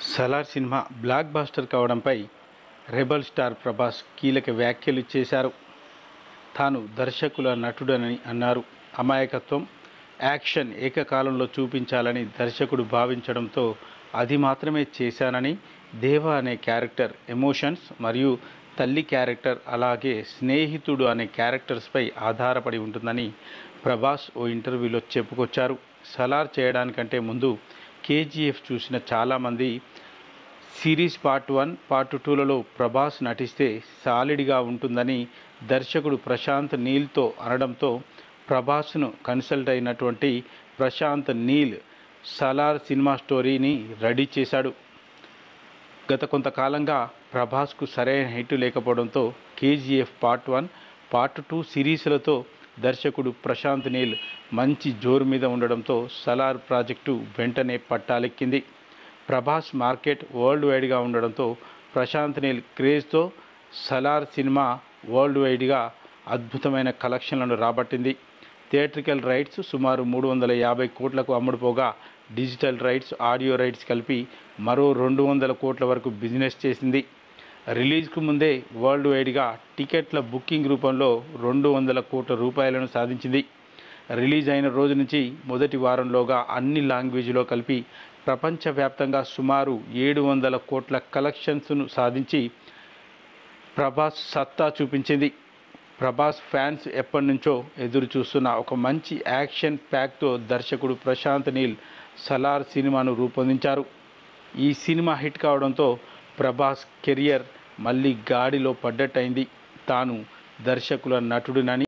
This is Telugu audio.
సలార్ సినిమా బ్లాక్ బాస్టర్ కావడంపై రెబల్ స్టార్ ప్రభాస్ కీలక వ్యాఖ్యలు చేశారు తాను దర్శకుల నటుడని అన్నారు అమాయకత్వం యాక్షన్ ఏకకాలంలో చూపించాలని దర్శకుడు భావించడంతో అది మాత్రమే చేశానని దేవ అనే క్యారెక్టర్ ఎమోషన్స్ మరియు తల్లి క్యారెక్టర్ అలాగే స్నేహితుడు అనే క్యారెక్టర్స్పై ఆధారపడి ఉంటుందని ప్రభాస్ ఓ ఇంటర్వ్యూలో చెప్పుకొచ్చారు సలార్ చేయడానికంటే ముందు కేజీఎఫ్ చూసిన చాలామంది సిరీస్ పార్ట్ వన్ పార్ట్ టూలలో ప్రభాస్ నటిస్తే సాలిడ్గా ఉంటుందని దర్శకుడు ప్రశాంత్ నీల్తో అనడంతో ప్రభాస్ను కన్సల్ట్ అయినటువంటి ప్రశాంత్ నీల్ సలార్ సినిమా స్టోరీని రెడీ చేశాడు గత కొంతకాలంగా ప్రభాస్కు సరైన హిట్ లేకపోవడంతో KGF part one part two సిరీస్లతో దర్శకుడు ప్రశాంత్ నీల్ మంచి జోరు మీద ఉండడంతో సలార్ ప్రాజెక్టు వెంటనే పట్టాలెక్కింది ప్రభాస్ మార్కెట్ వరల్డ్ వైడ్గా ఉండడంతో ప్రశాంత్ నీల్ క్రేజ్తో సలార్ సినిమా వరల్డ్ వైడ్గా అద్భుతమైన కలెక్షన్లను రాబట్టింది థియేట్రికల్ రైట్స్ సుమారు మూడు వందల యాభై కోట్లకు అమ్ముడుపోగా డిజిటల్ రైట్స్ ఆడియో రైట్స్ కలిపి మరో రెండు వందల కోట్ల వరకు బిజినెస్ చేసింది రిలీజ్కు ముందే వరల్డ్ వైడ్గా టికెట్ల బుకింగ్ రూపంలో రెండు వందల కోట్ల రూపాయలను సాధించింది రిలీజ్ అయిన రోజు నుంచి మొదటి వారంలోగా అన్ని లాంగ్వేజ్లో కలిపి ప్రపంచవ్యాప్తంగా సుమారు ఏడు వందల కోట్ల కలెక్షన్స్ను సాధించి ప్రభాస్ సత్తా చూపించింది ప్రభాస్ ఫ్యాన్స్ ఎప్పటి నుంచో ఎదురు చూస్తున్న ఒక మంచి యాక్షన్ ప్యాక్తో దర్శకుడు ప్రశాంత్ నీల్ సలార్ సినిమాను రూపొందించారు ఈ సినిమా హిట్ కావడంతో ప్రభాస్ కెరియర్ మళ్ళీ గాడిలో పడ్డట్టయింది తాను దర్శకుల నటుడినని